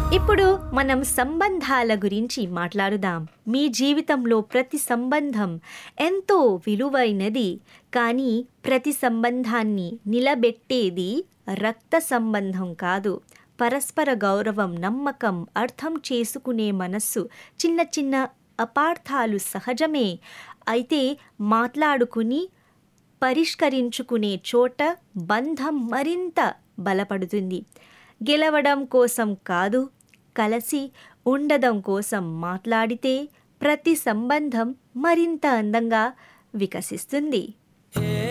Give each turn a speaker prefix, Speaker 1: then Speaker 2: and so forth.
Speaker 1: ఇప్పుడు మనం సంబంధాల గురించి మాట్లాడుదాం మీ జీవితంలో ప్రతి సంబంధం ఎంతో విలువైనది కానీ ప్రతి సంబంధాన్ని నిలబెట్టేది రక్త సంబంధం కాదు పరస్పర గౌరవం నమ్మకం అర్థం చేసుకునే మనస్సు చిన్న చిన్న అపార్థాలు సహజమే అయితే మాట్లాడుకుని పరిష్కరించుకునే చోట బంధం మరింత బలపడుతుంది గెలవడం కోసం కాదు కలిసి ఉండడం కోసం మాట్లాడితే ప్రతి సంబంధం మరింత అందంగా వికసిస్తుంది